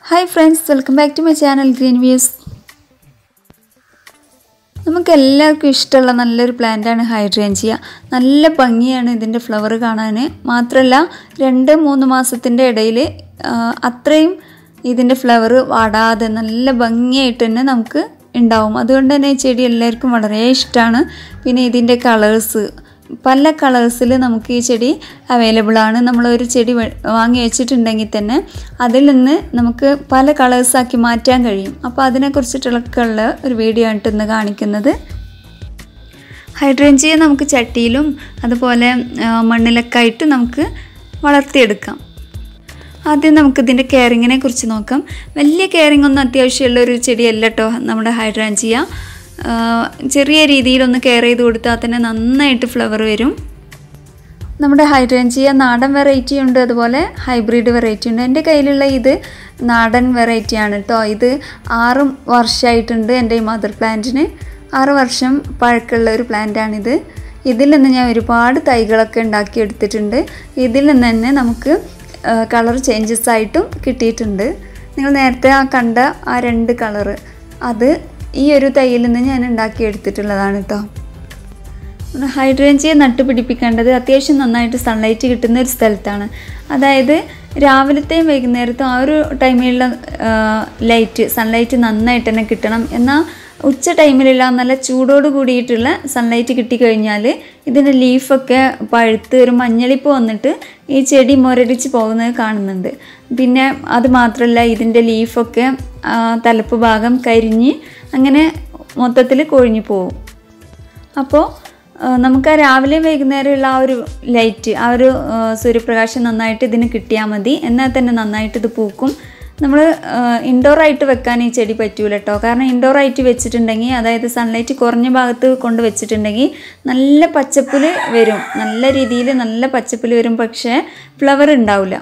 hi friends welcome back to my channel green views നമുക്ക് എല്ലാവർക്കും ഇഷ്ടമുള്ള നല്ലൊരു പ്ലാന്റാണ് ഹൈഡ്രേഞ്ചിയ നല്ല ഭംഗിയാണ് ഇതിൻ്റെ ഫ്ലവർ കാണാൻ മാത്രമല്ല രണ്ട് മൂന്ന് മാസത്തിൻ്റെ ഇടയിൽ അത്രയും ഇതിൻ്റെ ഫ്ലവർ വാടാതെ നല്ല ഭംഗിയായിട്ട് തന്നെ നമുക്ക് ഉണ്ടാവും അതുകൊണ്ട് തന്നെ ഈ ചെടി എല്ലാവർക്കും വളരെ ഇഷ്ടമാണ് പിന്നെ ഇതിൻ്റെ കളേഴ്സ് പല കളേഴ്സിൽ നമുക്ക് ഈ ചെടി അവൈലബിൾ ആണ് നമ്മളൊരു ചെടി വെ- വാങ്ങി വെച്ചിട്ടുണ്ടെങ്കിൽ തന്നെ അതിൽ നിന്ന് നമുക്ക് പല കളേഴ്സാക്കി മാറ്റാൻ കഴിയും അപ്പോൾ അതിനെക്കുറിച്ചിട്ടുള്ള ഒരു വീഡിയോ ആയിട്ട് ഇന്ന് കാണിക്കുന്നത് ഹൈഡ്രേഞ്ചിയെ നമുക്ക് ചട്ടിയിലും അതുപോലെ ആ, മണ്ണിലൊക്കെ ആയിട്ട് നമുക്ക് വളർത്തിയെടുക്കാം ആദ്യം നമുക്ക് ഇതിൻ്റെ കെയറിങ്ങിനെ കുറിച്ച് നോക്കാം വലിയ കെയറിംഗ് ഒന്നും അത്യാവശ്യമുള്ള ഒരു ചെടിയല്ല കേട്ടോ നമ്മുടെ ഹൈഡ്രാഞ്ചിയ ആ, ചെറിയ രീതിയിലൊന്ന് കെയർ ചെയ്ത് കൊടുത്താൽ തന്നെ നന്നായിട്ട് ഫ്ലവർ വരും നമ്മുടെ ഹൈഡ്രേഞ്ചിയ നാടൻ വെറൈറ്റി ഉണ്ട് അതുപോലെ ഹൈബ്രിഡ് വെറൈറ്റി ഉണ്ട് എൻ്റെ കയ്യിലുള്ള ഇത് നാടൻ വെറൈറ്റി ആണ് കേട്ടോ ഇത് ആറ് വർഷമായിട്ടുണ്ട് എൻ്റെ ഈ മദർ പ്ലാന്റിന് ആറ് വർഷം പഴക്കമുള്ള ഒരു പ്ലാന്റാണിത് ഇതിൽ നിന്ന് ഞാൻ ഒരുപാട് തൈകളൊക്കെ ഉണ്ടാക്കിയെടുത്തിട്ടുണ്ട് ഇതിൽ നിന്ന് തന്നെ നമുക്ക് കളർ ചേഞ്ചസ് ആയിട്ടും കിട്ടിയിട്ടുണ്ട് നിങ്ങൾ നേരത്തെ ആ കണ്ട ആ രണ്ട് കളറ് അത് ഈ ഒരു തൈയിൽ നിന്ന് ഞാൻ ഉണ്ടാക്കിയെടുത്തിട്ടുള്ളതാണ് കേട്ടോ ഹൈഡ്രേഞ്ചിയെ നട്ടുപിടിപ്പിക്കേണ്ടത് അത്യാവശ്യം നന്നായിട്ട് സൺലൈറ്റ് കിട്ടുന്ന ഒരു സ്ഥലത്താണ് അതായത് രാവിലത്തെയും വൈകുന്നേരത്തും ആ ഒരു ടൈമിലുള്ള ലൈറ്റ് സൺലൈറ്റ് നന്നായിട്ട് തന്നെ കിട്ടണം എന്നാൽ ഉച്ച ടൈമിലുള്ള നല്ല ചൂടോട് കൂടിയിട്ടുള്ള സൺലൈറ്റ് കിട്ടിക്കഴിഞ്ഞാൽ ഇതിൻ്റെ ലീഫൊക്കെ പഴുത്ത് ഒരു മഞ്ഞളിപ്പ് വന്നിട്ട് ഈ ചെടി മുരടിച്ച് പോകുന്നത് കാണുന്നുണ്ട് പിന്നെ അത് മാത്രമല്ല ഇതിൻ്റെ ലീഫൊക്കെ ആ, തലപ്പ് ഭാഗം കരിഞ്ഞ് അങ്ങനെ മൊത്തത്തിൽ കൊഴിഞ്ഞു പോകും അപ്പോൾ ആ, നമുക്ക് ആ രാവിലെ വൈകുന്നേരമുള്ള ആ ഒരു ലൈറ്റ് ആ ഒരു ആ, സൂര്യപ്രകാശം നന്നായിട്ട് ഇതിന് കിട്ടിയാൽ മതി എന്നാൽ തന്നെ നന്നായിട്ട് ഇത് പൂക്കും നമ്മൾ ഇൻഡോർ ആയിട്ട് വെക്കാൻ ഈ ചെടി പറ്റൂല കേട്ടോ കാരണം ഇൻഡോർ ആയിട്ട് വെച്ചിട്ടുണ്ടെങ്കിൽ അതായത് സൺലൈറ്റ് കുറഞ്ഞ ഭാഗത്ത് കൊണ്ട് വെച്ചിട്ടുണ്ടെങ്കിൽ നല്ല പച്ചപ്പിൽ വരും നല്ല രീതിയിൽ നല്ല പച്ചപ്പിൽ വരും പക്ഷേ ഫ്ലവർ ഉണ്ടാവില്ല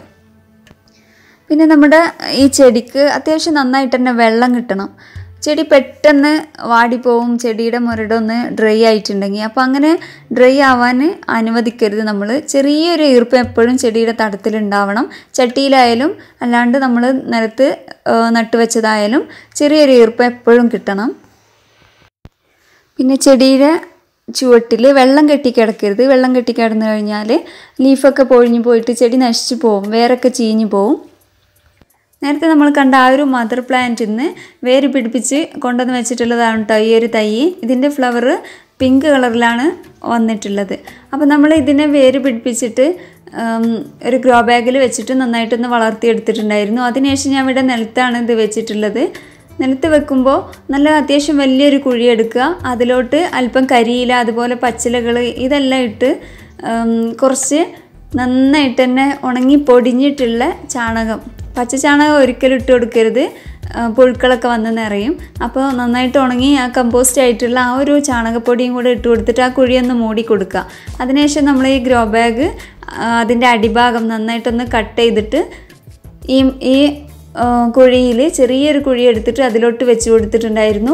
പിന്നെ നമ്മുടെ ഈ ചെടിക്ക് അത്യാവശ്യം നന്നായിട്ട് തന്നെ വെള്ളം കിട്ടണം ചെടി പെട്ടെന്ന് വാടിപ്പോവും ചെടിയുടെ മുരടൊന്ന് ഡ്രൈ ആയിട്ടുണ്ടെങ്കിൽ അപ്പോൾ അങ്ങനെ ഡ്രൈ ആവാൻ അനുവദിക്കരുത് നമ്മൾ ചെറിയൊരു ഈർപ്പം എപ്പോഴും ചെടിയുടെ തടത്തിലുണ്ടാവണം ചട്ടിയിലായാലും അല്ലാണ്ട് നമ്മൾ നിലത്ത് ആ, നട്ടുവെച്ചതായാലും ചെറിയൊരു ഈർപ്പം എപ്പോഴും കിട്ടണം പിന്നെ ചെടിയുടെ ചുവട്ടിൽ വെള്ളം കെട്ടിക്കിടക്കരുത് വെള്ളം കെട്ടിക്കിടന്നു കഴിഞ്ഞാൽ ലീഫൊക്കെ പൊഴിഞ്ഞു പോയിട്ട് ചെടി നശിച്ചു പോവും വേരൊക്കെ ചീഞ്ഞു പോവും നേരത്തെ നമ്മൾ കണ്ട ആ ഒരു മദർ പ്ലാന്റിൽ നിന്ന് വേര് പിടിപ്പിച്ച് കൊണ്ടുവന്ന് വെച്ചിട്ടുള്ളതാണ് കേട്ടോ ഈ ഒരു തൈ ഇതിൻ്റെ ഫ്ലവർ പിങ്ക് കളറിലാണ് വന്നിട്ടുള്ളത് അപ്പോൾ നമ്മൾ ഇതിനെ വേര് പിടിപ്പിച്ചിട്ട് ഉം, ഒരു ഗ്രോ ബാഗിൽ വെച്ചിട്ട് നന്നായിട്ടൊന്ന് വളർത്തിയെടുത്തിട്ടുണ്ടായിരുന്നു അതിനുശേഷം ഞാൻ ഇവിടെ നിലത്താണ് ഇത് വെച്ചിട്ടുള്ളത് നിലത്ത് വെക്കുമ്പോൾ നല്ല അത്യാവശ്യം വലിയൊരു കുഴി എടുക്കുക അതിലോട്ട് അല്പം കരിയില അതുപോലെ പച്ചിലകൾ ഇതെല്ലാം ഇട്ട് ഉം, കുറച്ച് നന്നായിട്ട് തന്നെ ഉണങ്ങി പൊടിഞ്ഞിട്ടുള്ള ചാണകം പച്ച ചാണകം ഒരിക്കലും ഇട്ട് കൊടുക്കരുത് ആ, പുഴുക്കളൊക്കെ വന്ന് നിറയും അപ്പോൾ നന്നായിട്ട് ഉണങ്ങി ആ കമ്പോസ്റ്റ് ആയിട്ടുള്ള ആ ഒരു ചാണകപ്പൊടിയും കൂടെ ഇട്ട് കൊടുത്തിട്ട് ആ കുഴിയൊന്ന് മൂടി കൊടുക്കുക അതിനുശേഷം നമ്മൾ ഈ ഗ്രോ ബാഗ് അതിൻ്റെ അടിഭാഗം നന്നായിട്ടൊന്ന് കട്ട് ചെയ്തിട്ട് ഈ ഈ കുഴിയിൽ ചെറിയൊരു കുഴി എടുത്തിട്ട് അതിലോട്ട് വെച്ച് കൊടുത്തിട്ടുണ്ടായിരുന്നു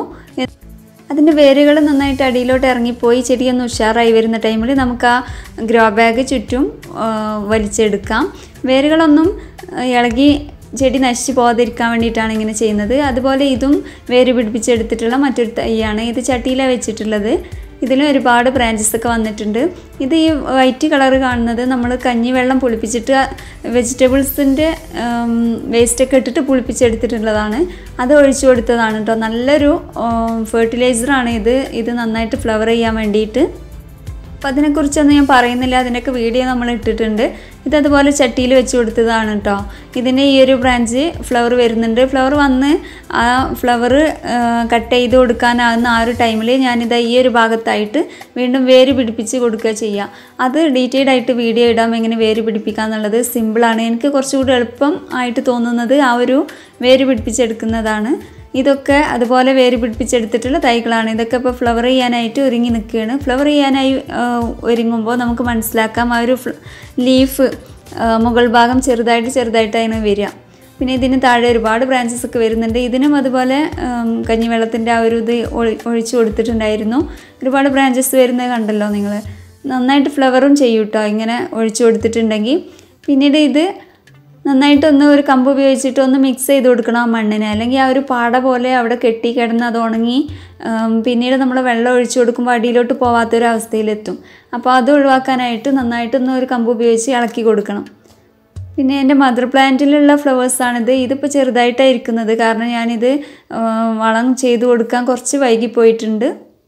അതിൻ്റെ വേരുകൾ നന്നായിട്ട് അടിയിലോട്ട് ഇറങ്ങിപ്പോയി ചെടിയൊന്ന് ഉഷാറായി വരുന്ന ടൈമിൽ നമുക്ക് ആ ഗ്രോ ബാഗ് ചുറ്റും ആ, വലിച്ചെടുക്കാം വേരുകളൊന്നും ആ, ഇളകി ചെടി നശിച്ചു പോകാതിരിക്കാൻ വേണ്ടിയിട്ടാണ് ഇങ്ങനെ ചെയ്യുന്നത് അതുപോലെ ഇതും വേര് പിടിപ്പിച്ചെടുത്തിട്ടുള്ള മറ്റൊരു തൈയാണ് ഇത് ചട്ടിയിലാണ് വെച്ചിട്ടുള്ളത് ഇതിലും ഒരുപാട് ബ്രാഞ്ചസ് ഒക്കെ വന്നിട്ടുണ്ട് ഇത് ഈ വൈറ്റ് കളർ കാണുന്നത് നമ്മൾ കഞ്ഞിവെള്ളം പുളിപ്പിച്ചിട്ട് വെജിറ്റബിൾസിൻ്റെ വേസ്റ്റൊക്കെ ഇട്ടിട്ട് പുളിപ്പിച്ചെടുത്തിട്ടുള്ളതാണ് അത് ഒഴിച്ചു കൊടുത്തതാണ് കേട്ടോ നല്ലൊരു ഫെർട്ടിലൈസറാണ് ഇത് ഇത് നന്നായിട്ട് ഫ്ലവർ ചെയ്യാൻ വേണ്ടിയിട്ട് അപ്പം അതിനെക്കുറിച്ചൊന്നും ഞാൻ പറയുന്നില്ല അതിൻ്റെയൊക്കെ വീഡിയോ നമ്മൾ ഇട്ടിട്ടുണ്ട് ഇതതുപോലെ ചട്ടിയിൽ വെച്ച് കൊടുത്തതാണ് കേട്ടോ ഇതിന് ഈ ഒരു ബ്രാഞ്ച് ഫ്ലവർ വരുന്നുണ്ട് ഫ്ലവർ വന്ന് ആ ഫ്ലവർ കട്ട് ചെയ്ത് കൊടുക്കാനാകുന്ന ആ ഒരു ടൈമിൽ ഞാനിത് ഈ ഒരു ഭാഗത്തായിട്ട് വീണ്ടും വേര് പിടിപ്പിച്ച് കൊടുക്കുക ചെയ്യുക അത് ഡീറ്റെയിൽഡ് ആയിട്ട് വീഡിയോ ഇടാം എങ്ങനെ വേര് പിടിപ്പിക്കുക എന്നുള്ളത് സിമ്പിളാണ് എനിക്ക് കുറച്ചുകൂടി എളുപ്പം ആയിട്ട് തോന്നുന്നത് ആ ഒരു വേര് പിടിപ്പിച്ചെടുക്കുന്നതാണ് ഇതൊക്കെ അതുപോലെ വേര് പിടിപ്പിച്ചെടുത്തിട്ടുള്ള തൈകളാണ് ഇതൊക്കെ ഇപ്പോൾ ഫ്ലവർ ചെയ്യാനായിട്ട് ഒരുങ്ങി നിൽക്കുകയാണ് ഫ്ലവർ ചെയ്യാനായി ആ, ഒരുങ്ങുമ്പോൾ നമുക്ക് മനസ്സിലാക്കാം ആ ഒരു ലീഫ് മുകൾ ഭാഗം ചെറുതായിട്ട് ചെറുതായിട്ടാണ് വരിക പിന്നെ ഇതിന് താഴെ ഒരുപാട് ബ്രാഞ്ചസ് ഒക്കെ വരുന്നുണ്ട് ഇതിനും അതുപോലെ ഉം, കഞ്ഞിവെള്ളത്തിൻ്റെ ആ ഒരു ഇത് ഒഴി- ഒഴിച്ചു കൊടുത്തിട്ടുണ്ടായിരുന്നു ഒരുപാട് ബ്രാഞ്ചസ് വരുന്നത് കണ്ടല്ലോ നിങ്ങൾ നന്നായിട്ട് ഫ്ലവറും ചെയ്യും കേട്ടോ ഇങ്ങനെ ഒഴിച്ചു കൊടുത്തിട്ടുണ്ടെങ്കിൽ പിന്നീട് ഇത് നന്നായിട്ടൊന്ന് ഒരു കമ്പ് ഉപയോഗിച്ചിട്ട് ഒന്ന് മിക്സ് ചെയ്ത് കൊടുക്കണം ആ മണ്ണിന് അല്ലെങ്കിൽ ആ ഒരു പാട പോലെ അവിടെ കെട്ടി കിടന്ന് അത് ഉണങ്ങി ഉം, പിന്നീട് നമ്മൾ വെള്ളം ഒഴിച്ചു കൊടുക്കുമ്പോൾ അടിയിലോട്ട് പോവാത്തൊരു അവസ്ഥയിലെത്തും അപ്പോൾ അത് ഒഴിവാക്കാനായിട്ട് നന്നായിട്ടൊന്ന് ഒരു കമ്പ് ഉപയോഗിച്ച് ഇളക്കി കൊടുക്കണം പിന്നെ എൻ്റെ മദർ പ്ലാന്റിലുള്ള ഫ്ലവേഴ്സാണിത് ഇതിപ്പോൾ ചെറുതായിട്ടാണ് ഇരിക്കുന്നത് കാരണം ഞാനിത് ആ, വളം ചെയ്ത് കൊടുക്കാൻ കുറച്ച് വൈകിപ്പോയിട്ടുണ്ട്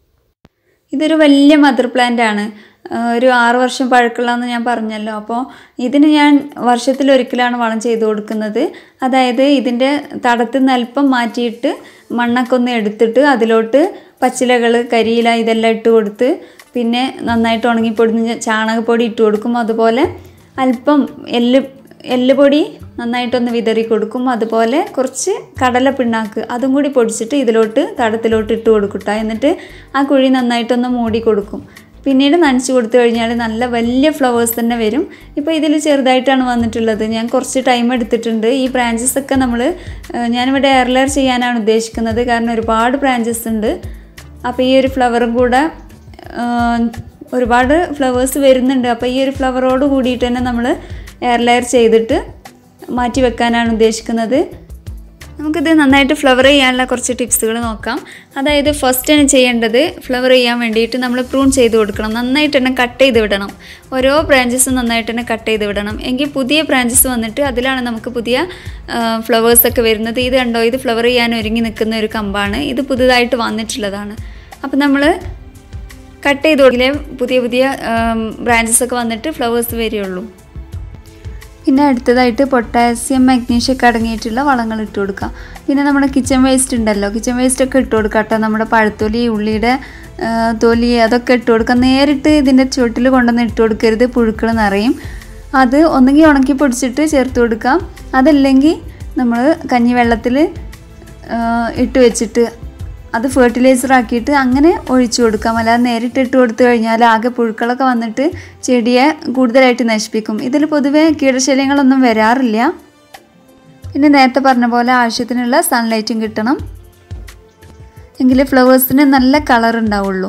ഇതൊരു വലിയ മദർ പ്ലാന്റ് ആണ് ആ, ഒരു ആറ് വർഷം പഴക്കമുള്ളതെന്ന് ഞാൻ പറഞ്ഞല്ലോ അപ്പോൾ ഇതിന് ഞാൻ വർഷത്തിലൊരിക്കലാണ് വളം ചെയ്ത് കൊടുക്കുന്നത് അതായത് ഇതിൻ്റെ തടത്തിൽ നിന്ന് അല്പം മാറ്റിയിട്ട് മണ്ണൊക്കെ ഒന്ന് എടുത്തിട്ട് അതിലോട്ട് പച്ചിലകൾ കരിയില ഇതെല്ലാം ഇട്ട് കൊടുത്ത് പിന്നെ നന്നായിട്ട് ഉണങ്ങിപ്പൊടിഞ്ഞ ചാണകപ്പൊടി ഇട്ട് കൊടുക്കും അതുപോലെ അല്പം എല്ല് എല്ലുപൊടി നന്നായിട്ടൊന്ന് വിതറി കൊടുക്കും അതുപോലെ കുറച്ച് കടല പിണ്ണാക്ക് അതും കൂടി പൊടിച്ചിട്ട് ഇതിലോട്ട് തടത്തിലോട്ട് ഇട്ട് കൊടുക്കട്ട എന്നിട്ട് ആ കുഴി നന്നായിട്ടൊന്ന് മൂടി കൊടുക്കും പിന്നീട് നനച്ച് കൊടുത്തു കഴിഞ്ഞാൽ നല്ല വലിയ ഫ്ലവേഴ്സ് തന്നെ വരും ഇപ്പോൾ ഇതിൽ ചെറുതായിട്ടാണ് വന്നിട്ടുള്ളത് ഞാൻ കുറച്ച് ടൈം എടുത്തിട്ടുണ്ട് ഈ ബ്രാഞ്ചസ് ഒക്കെ നമ്മൾ ഞാനിവിടെ എയർലെയർ ചെയ്യാനാണ് ഉദ്ദേശിക്കുന്നത് കാരണം ഒരുപാട് ബ്രാഞ്ചസ് ഉണ്ട് അപ്പോൾ ഈ ഒരു ഫ്ലവറും കൂടെ ആ, ഒരുപാട് ഫ്ലവേഴ്സ് വരുന്നുണ്ട് അപ്പോൾ ഈ ഒരു ഫ്ലവറോട് കൂടിയിട്ട് തന്നെ നമ്മൾ എയർ ലെയർ ചെയ്തിട്ട് മാറ്റി വെക്കാനാണ് ഉദ്ദേശിക്കുന്നത് നമുക്കിത് നന്നായിട്ട് ഫ്ലവർ ചെയ്യാനുള്ള കുറച്ച് ടിപ്സുകൾ നോക്കാം അതായത് ഫസ്റ്റ് തന്നെ ചെയ്യേണ്ടത് ഫ്ലവർ ചെയ്യാൻ വേണ്ടിയിട്ട് നമ്മൾ പ്രൂൺ ചെയ്ത് കൊടുക്കണം നന്നായിട്ട് തന്നെ കട്ട് ചെയ്ത് വിടണം ഓരോ ബ്രാഞ്ചസും നന്നായിട്ട് തന്നെ കട്ട് ചെയ്ത് വിടണം എങ്കിൽ പുതിയ ബ്രാഞ്ചസ് വന്നിട്ട് അതിലാണ് നമുക്ക് പുതിയ ഫ്ലവേഴ്സൊക്കെ വരുന്നത് ഇത് കണ്ടോ ഇത് ഫ്ലവർ ചെയ്യാൻ ഒരുങ്ങി നിൽക്കുന്ന ഒരു കമ്പാണ് ഇത് പുതുതായിട്ട് വന്നിട്ടുള്ളതാണ് അപ്പം നമ്മൾ കട്ട് ചെയ്ത് കൊടുക്കില്ലേ പുതിയ പുതിയ ബ്രാഞ്ചസ് ഒക്കെ വന്നിട്ട് ഫ്ലവേഴ്സ് വരികയുള്ളൂ പിന്നെ അടുത്തതായിട്ട് പൊട്ടാസ്യം മഗ്നീഷ്യം ഒക്കെ അടങ്ങിയിട്ടുള്ള വളങ്ങൾ ഇട്ട് കൊടുക്കുക പിന്നെ നമ്മുടെ കിച്ചൺ വേസ്റ്റ് ഉണ്ടല്ലോ കിച്ചൺ വേസ്റ്റ് ഒക്കെ ഇട്ട് കൊടുക്കുക കേട്ടോ നമ്മുടെ പഴത്തൊലി ഉള്ളിയുടെ ആ, തൊലി അതൊക്കെ ഇട്ട് കൊടുക്കുക നേരിട്ട് ഇതിൻ്റെ ചുവട്ടിൽ കൊണ്ടുവന്ന് ഇട്ട് കൊടുക്കരുത് പുഴുക്കൾ നിറയും അത് ഒന്നുകിൽ ഉണക്കി പൊടിച്ചിട്ട് ചേർത്ത് കൊടുക്കാം അതല്ലെങ്കിൽ നമ്മൾ കഞ്ഞിവെള്ളത്തിൽ ആ, ഇട്ട് വെച്ചിട്ട് അത് ഫെർട്ടിലൈസർ ആക്കിയിട്ട് അങ്ങനെ ഒഴിച്ചു കൊടുക്കാം അല്ലാതെ നേരിട്ട് ഇട്ട് കൊടുത്തു കഴിഞ്ഞാൽ ആകെ പുഴുക്കളൊക്കെ വന്നിട്ട് ചെടിയെ കൂടുതലായിട്ട് നശിപ്പിക്കും ഇതിൽ പൊതുവെ കീടശല്യങ്ങളൊന്നും വരാറില്ല പിന്നെ നേരത്തെ പറഞ്ഞ പോലെ ആവശ്യത്തിനുള്ള സൺലൈറ്റും കിട്ടണം എങ്കിൽ ഫ്ലവേഴ്സിന് നല്ല കളർ ഉണ്ടാവുള്ളൂ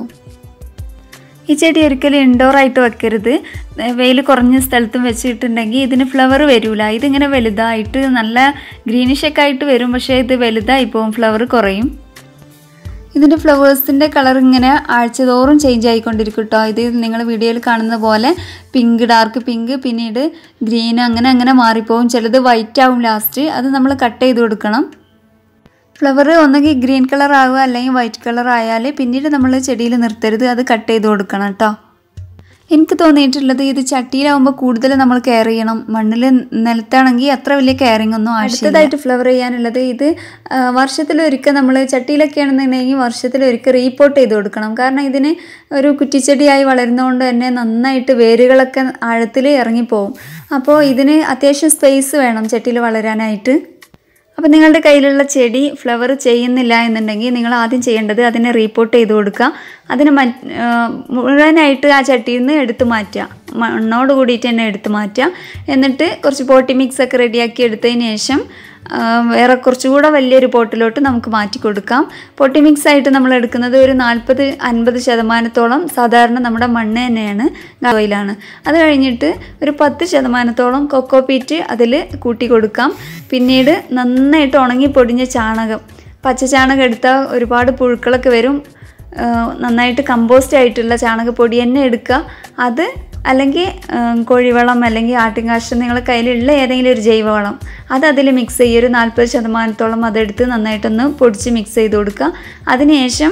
ഈ ചെടി ഒരിക്കലും ഇൻഡോർ ആയിട്ട് വെക്കരുത് വെയിൽ കുറഞ്ഞ സ്ഥലത്തും വെച്ചിട്ടുണ്ടെങ്കിൽ ഇതിന് ഫ്ലവർ വരില്ല ഇതിങ്ങനെ വലുതായിട്ട് നല്ല ഗ്രീനിഷ് ഒക്കെ ആയിട്ട് വരും പക്ഷേ ഇത് വലുതായി പോകും ഫ്ലവർ കുറയും ഇതിൻ്റെ ഫ്ലവേഴ്സിൻ്റെ കളർ ഇങ്ങനെ ആഴ്ചതോറും ചേഞ്ച് ആയിക്കൊണ്ടിരിക്കും കേട്ടോ ഇത് നിങ്ങൾ വീഡിയോയിൽ കാണുന്ന പോലെ പിങ്ക് ഡാർക്ക് പിങ്ക് പിന്നീട് ഗ്രീൻ അങ്ങനെ അങ്ങനെ മാറിപ്പോവും ചിലത് വൈറ്റ് ആവും ലാസ്റ്റ് അത് നമ്മൾ കട്ട് ചെയ്ത് കൊടുക്കണം ഫ്ലവർ ഒന്നുകിൽ ഗ്രീൻ കളർ ആവുക അല്ലെങ്കിൽ വൈറ്റ് കളർ ആയാൽ പിന്നീട് നമ്മൾ ചെടിയിൽ നിർത്തരുത് അത് കട്ട് ചെയ്ത് കൊടുക്കണം കേട്ടോ എനിക്ക് തോന്നിയിട്ടുള്ളത് ഇത് ചട്ടിയിലാവുമ്പോൾ കൂടുതൽ നമ്മൾ കെയർ ചെയ്യണം മണ്ണിൽ നിലത്താണെങ്കിൽ അത്ര വലിയ കെയറിംഗ് ഒന്നും ആവശ്യമായിട്ട് ഫ്ലവർ ചെയ്യാനുള്ളത് ഇത് ആ, വർഷത്തിലൊരിക്കൽ നമ്മൾ ചട്ടിയിലൊക്കെ ആണെന്നുണ്ടെങ്കിൽ വർഷത്തിലൊരിക്കൽ റീപോർട്ട് ചെയ്ത് കൊടുക്കണം കാരണം ഇതിന് ഒരു കുറ്റിച്ചെടിയായി വളരുന്നതുകൊണ്ട് തന്നെ നന്നായിട്ട് വേരുകളൊക്കെ ആഴത്തിൽ ഇറങ്ങിപ്പോവും അപ്പോൾ ഇതിന് അത്യാവശ്യം സ്പേസ് വേണം ചട്ടിയിൽ വളരാനായിട്ട് അപ്പോൾ നിങ്ങളുടെ കയ്യിലുള്ള ചെടി ഫ്ലവർ ചെയ്യുന്നില്ല എന്നുണ്ടെങ്കിൽ നിങ്ങൾ ആദ്യം ചെയ്യേണ്ടത് അതിനെ റീപോർട്ട് ചെയ്ത് കൊടുക്കുക അതിനെ മറ്റ് ആ, മുഴുവനായിട്ട് ആ ചട്ടിയിൽ നിന്ന് എടുത്ത് മാറ്റുക മണ്ണോട് കൂടിയിട്ട് തന്നെ എടുത്ത് മാറ്റുക എന്നിട്ട് കുറച്ച് പോട്ടി മിക്സ് ഒക്കെ റെഡിയാക്കി എടുത്തതിന് ശേഷം ആ, വേറെ കുറച്ചുകൂടെ വലിയൊരു പോട്ടിലോട്ട് നമുക്ക് മാറ്റി കൊടുക്കാം പൊട്ടി മിക്സ് ആയിട്ട് നമ്മൾ എടുക്കുന്നത് ഒരു നാൽപ്പത് അൻപത് ശതമാനത്തോളം സാധാരണ നമ്മുടെ മണ്ണ് തന്നെയാണ് ഓയിലാണ് അത് കഴിഞ്ഞിട്ട് ഒരു പത്ത് ശതമാനത്തോളം കൊക്കോ പീറ്റ് അതിൽ കൂട്ടി കൊടുക്കാം പിന്നീട് നന്നായിട്ട് ഉണങ്ങി പൊടിഞ്ഞ ചാണകം പച്ച ചാണകം എടുത്താൽ ഒരുപാട് പുഴുക്കളൊക്കെ വരും ആ, നന്നായിട്ട് കമ്പോസ്റ്റ് ആയിട്ടുള്ള ചാണകപ്പൊടി തന്നെ എടുക്കുക അത് അല്ലെങ്കിൽ ഉം, കോഴിവളം അല്ലെങ്കിൽ ആട്ടിൻകാഷ്ടം നിങ്ങളുടെ കയ്യിലുള്ള ഏതെങ്കിലും ഒരു ജൈവവളം അത് അതിൽ മിക്സ് ചെയ്യുക ഒരു നാൽപ്പത് ശതമാനത്തോളം അതെടുത്ത് നന്നായിട്ടൊന്ന് പൊടിച്ച് മിക്സ് ചെയ്ത് കൊടുക്കുക അതിനുശേഷം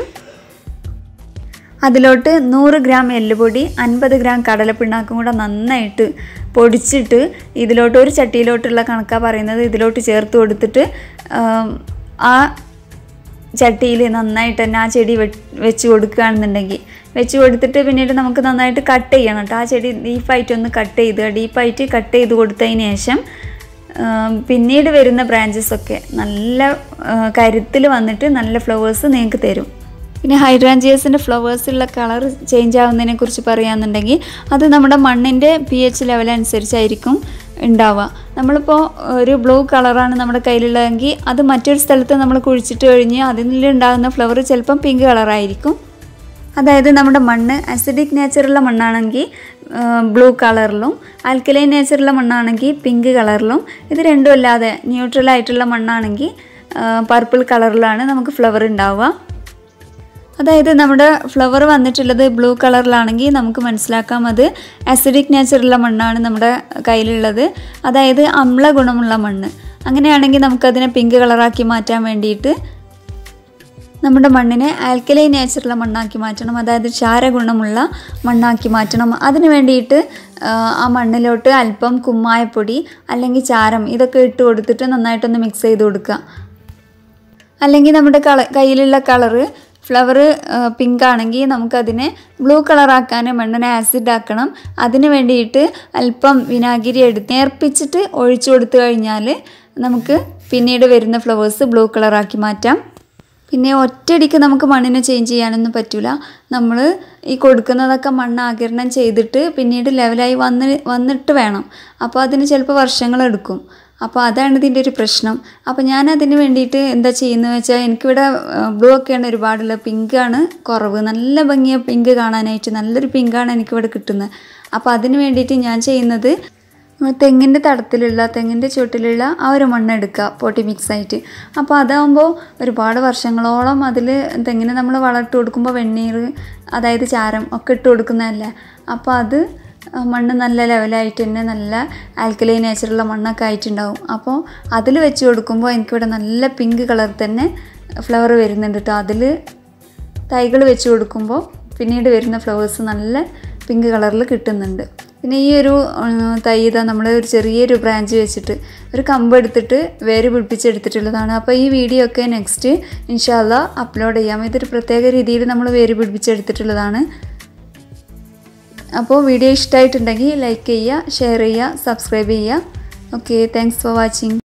അതിലോട്ട് നൂറ് ഗ്രാം എല്ലുപൊടി അൻപത് ഗ്രാം കടലപ്പിണ്ണാക്കും കൂടെ നന്നായിട്ട് പൊടിച്ചിട്ട് ഇതിലോട്ട് ഒരു ചട്ടിയിലോട്ടുള്ള കണക്കാണ് പറയുന്നത് ഇതിലോട്ട് ചേർത്ത് കൊടുത്തിട്ട് ആം, ആ ചട്ടിയിൽ നന്നായിട്ട് തന്നെ ആ ചെടി വെ വെച്ച് കൊടുക്കുകയാണെന്നുണ്ടെങ്കിൽ വെച്ച് കൊടുത്തിട്ട് പിന്നീട് നമുക്ക് നന്നായിട്ട് കട്ട് ചെയ്യണം കേട്ടോ ആ ചെടി ഡീപ്പായിട്ട് ഒന്ന് കട്ട് ചെയ്ത് ഡീപ്പായിട്ട് കട്ട് ചെയ്ത് കൊടുത്തതിന് ശേഷം ആം, പിന്നീട് വരുന്ന ബ്രാഞ്ചസ് ഒക്കെ നല്ല കരുത്തിൽ വന്നിട്ട് നല്ല ഫ്ലവേഴ്സ് നിങ്ങൾക്ക് തരും പിന്നെ ഹൈഡ്രാഞ്ചിയസിൻ്റെ ഫ്ലവേഴ്സുള്ള കളർ ചേഞ്ച് ആവുന്നതിനെ കുറിച്ച് പറയുകയാണെന്നുണ്ടെങ്കിൽ അത് നമ്മുടെ മണ്ണിൻ്റെ പി എച്ച് ലെവൽ അനുസരിച്ചായിരിക്കും ഉണ്ടാവുക നമ്മളിപ്പോൾ ഒരു ബ്ലൂ കളറാണ് നമ്മുടെ കയ്യിലുള്ളതെങ്കിൽ അത് മറ്റൊരു സ്ഥലത്ത് നമ്മൾ കുഴിച്ചിട്ട് കഴിഞ്ഞ് അതിലുണ്ടാകുന്ന ഫ്ലവർ ചിലപ്പം പിങ്ക് കളറായിരിക്കും അതായത് നമ്മുടെ മണ്ണ് അസിഡിക് നേച്ചറുള്ള മണ്ണാണെങ്കിൽ ബ്ലൂ കളറിലും ആൽക്കലൈൻ നേച്ചറുള്ള മണ്ണാണെങ്കിൽ പിങ്ക് കളറിലും ഇത് രണ്ടും അല്ലാതെ ന്യൂട്രൽ ആയിട്ടുള്ള മണ്ണാണെങ്കിൽ പർപ്പിൾ കളറിലാണ് നമുക്ക് ഫ്ലവർ ഉണ്ടാവുക അതായത് നമ്മുടെ ഫ്ലവർ വന്നിട്ടുള്ളത് ബ്ലൂ കളറിലാണെങ്കിൽ നമുക്ക് മനസ്സിലാക്കാം അത് അസിഡിക് നേച്ചറുള്ള മണ്ണാണ് നമ്മുടെ കയ്യിലുള്ളത് അതായത് അമ്ല ഗുണമുള്ള മണ്ണ് അങ്ങനെയാണെങ്കിൽ നമുക്കതിനെ പിങ്ക് കളറാക്കി മാറ്റാൻ വേണ്ടിയിട്ട് നമ്മുടെ മണ്ണിനെ ആൽക്കലൈൻ നേച്ചറുള്ള മണ്ണാക്കി മാറ്റണം അതായത് ക്ഷാരഗുണമുള്ള മണ്ണാക്കി മാറ്റണം അതിന് വേണ്ടിയിട്ട് ആ മണ്ണിലോട്ട് അല്പം കുമ്മായപ്പൊടി അല്ലെങ്കിൽ ചാരം ഇതൊക്കെ ഇട്ട് കൊടുത്തിട്ട് നന്നായിട്ടൊന്ന് മിക്സ് ചെയ്ത് കൊടുക്കുക അല്ലെങ്കിൽ നമ്മുടെ കള കയ്യിലുള്ള കളറ് ഫ്ലവർ പിങ്ക് ആണെങ്കിൽ നമുക്കതിനെ ബ്ലൂ കളറാക്കാൻ മണ്ണിനെ ആസിഡ് ആക്കണം അതിന് വേണ്ടിയിട്ട് അല്പം വിനാഗിരി എടുത്ത് നേർപ്പിച്ചിട്ട് ഒഴിച്ചു കൊടുത്തു കഴിഞ്ഞാൽ നമുക്ക് പിന്നീട് വരുന്ന ഫ്ലവേഴ്സ് ബ്ലൂ കളറാക്കി മാറ്റാം പിന്നെ ഒറ്റയടിക്ക് നമുക്ക് മണ്ണിനെ ചേഞ്ച് ചെയ്യാനൊന്നും പറ്റില്ല നമ്മൾ ഈ കൊടുക്കുന്നതൊക്കെ മണ്ണ് ആകിരണം ചെയ്തിട്ട് പിന്നീട് ലെവലായി വന്ന് വന്നിട്ട് വേണം അപ്പോൾ അതിന് ചിലപ്പോൾ വർഷങ്ങളെടുക്കും അപ്പോൾ അതാണ് ഇതിൻ്റെ ഒരു പ്രശ്നം അപ്പോൾ ഞാൻ അതിന് വേണ്ടിയിട്ട് എന്താ ചെയ്യുന്നത് വെച്ചാൽ എനിക്കിവിടെ ബ്ലൂ ഒക്കെയാണ് ഒരുപാടുള്ളത് പിങ്കാണ് കുറവ് നല്ല ഭംഗിയ പിങ്ക് കാണാനായിട്ട് നല്ലൊരു പിങ്കാണ് എനിക്കിവിടെ കിട്ടുന്നത് അപ്പോൾ അതിന് വേണ്ടിയിട്ട് ഞാൻ ചെയ്യുന്നത് തെങ്ങിൻ്റെ തടത്തിലുള്ള തെങ്ങിൻ്റെ ചുവട്ടിലുള്ള ആ ഒരു മണ്ണ് എടുക്കുക പോട്ടി മിക്സ് ആയിട്ട് അപ്പോൾ അതാകുമ്പോൾ ഒരുപാട് വർഷങ്ങളോളം അതിൽ തെങ്ങിന് നമ്മൾ വളമിട്ട് കൊടുക്കുമ്പോൾ വെണ്ണീർ അതായത് ചാരം ഒക്കെ ഇട്ട് കൊടുക്കുന്നതല്ലേ അപ്പോൾ അത് മണ്ണ് നല്ല ലെവലായിട്ട് തന്നെ നല്ല ആൽക്കലൈൻ നേച്ചറുള്ള മണ്ണൊക്കെ ആയിട്ടുണ്ടാവും അപ്പോൾ അതിൽ വെച്ച് കൊടുക്കുമ്പോൾ എനിക്കിവിടെ നല്ല പിങ്ക് കളർ തന്നെ ഫ്ലവർ വരുന്നുണ്ട് കേട്ടോ അതിൽ തൈകൾ വെച്ച് കൊടുക്കുമ്പോൾ പിന്നീട് വരുന്ന ഫ്ലവേഴ്സ് നല്ല പിങ്ക് കളറിൽ കിട്ടുന്നുണ്ട് പിന്നെ ഈ ഒരു തൈ ഇതാ നമ്മൾ ഒരു ചെറിയൊരു ബ്രാഞ്ച് വെച്ചിട്ട് ഒരു കമ്പ് എടുത്തിട്ട് വേര് പിടിപ്പിച്ചെടുത്തിട്ടുള്ളതാണ് അപ്പോൾ ഈ വീഡിയോ ഒക്കെ നെക്സ്റ്റ് ഇൻഷാല്ല അപ്ലോഡ് ചെയ്യാം ഇതൊരു പ്രത്യേക രീതിയിൽ നമ്മൾ വേര് പിടിപ്പിച്ചെടുത്തിട്ടുള്ളതാണ് അപ്പോൾ വീഡിയോ ഇഷ്ടമായിട്ടുണ്ടെങ്കിൽ ലൈക്ക് ചെയ്യുക ഷെയർ ചെയ്യുക സബ്സ്ക്രൈബ് ചെയ്യുക ഓക്കെ താങ്ക്സ് ഫോർ വാച്ചിങ്